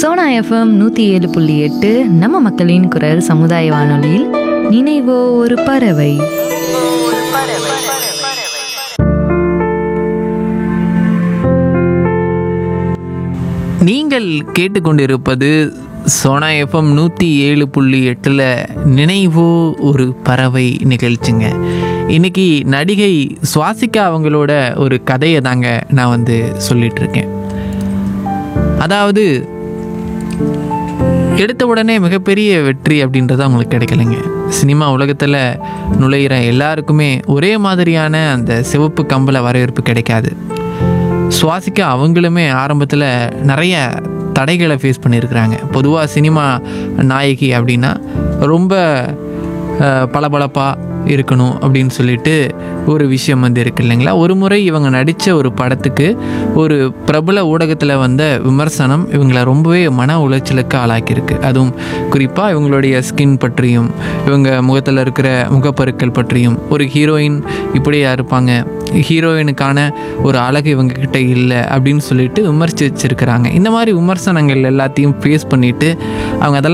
Sona FM நூற்றி ஏழு புள்ளி எட்டு நம்ம மக்களின் குரல் சமுதாய வானொலியில் நினைவோ ஒரு பறவை நீங்கள் கேட்டுக்கொண்டிருப்பது சோனா எஃப்எம் நூற்றி ஏழு புள்ளி எட்டில் நினைவோ ஒரு பறவை நிகழ்ச்சிங்க இன்னைக்கு நடிகை சுவாசிகா அவங்களோட ஒரு கதையை தாங்க நான் வந்து சொல்லிட்டு இருக்கேன் அதாவது எடுத்த உடனே மிகப்பெரிய வெற்றி அப்படின்றது அவங்களுக்கு கிடைக்கலைங்க சினிமா உலகத்தில் நுழையிற எல்லாருக்குமே ஒரே மாதிரியான அந்த சிவப்பு கம்பள வரவேற்பு கிடைக்காது சுவாசிக்க அவங்களுமே ஆரம்பத்தில் நிறைய தடைகளை ஃபேஸ் பண்ணியிருக்கிறாங்க பொதுவாக சினிமா நாயகி அப்படின்னா ரொம்ப பளபளப்பாக இருக்கணும் அப்படின்னு சொல்லிட்டு ஒரு விஷயம் வந்து இருக்கு இல்லைங்களா ஒரு முறை இவங்க நடித்த ஒரு படத்துக்கு ஒரு பிரபல ஊடகத்தில் வந்த விமர்சனம் இவங்களை ரொம்பவே மன உளைச்சலுக்கு ஆளாக்கியிருக்கு அதுவும் குறிப்பாக இவங்களுடைய ஸ்கின் பற்றியும் இவங்க முகத்தில் இருக்கிற முகப்பருக்கள் பற்றியும் ஒரு ஹீரோயின் இப்படியா இருப்பாங்க ஹீரோயினுக்கான ஒரு அழகு இவங்க கிட்ட இல்லை அப்படின்னு சொல்லிட்டு விமர்சிச்சிருக்கிறாங்க இந்த மாதிரி விமர்சனங்கள் எல்லாத்தையும் ஃபேஸ் பண்ணிட்டு அவங்க அதெல்லாம்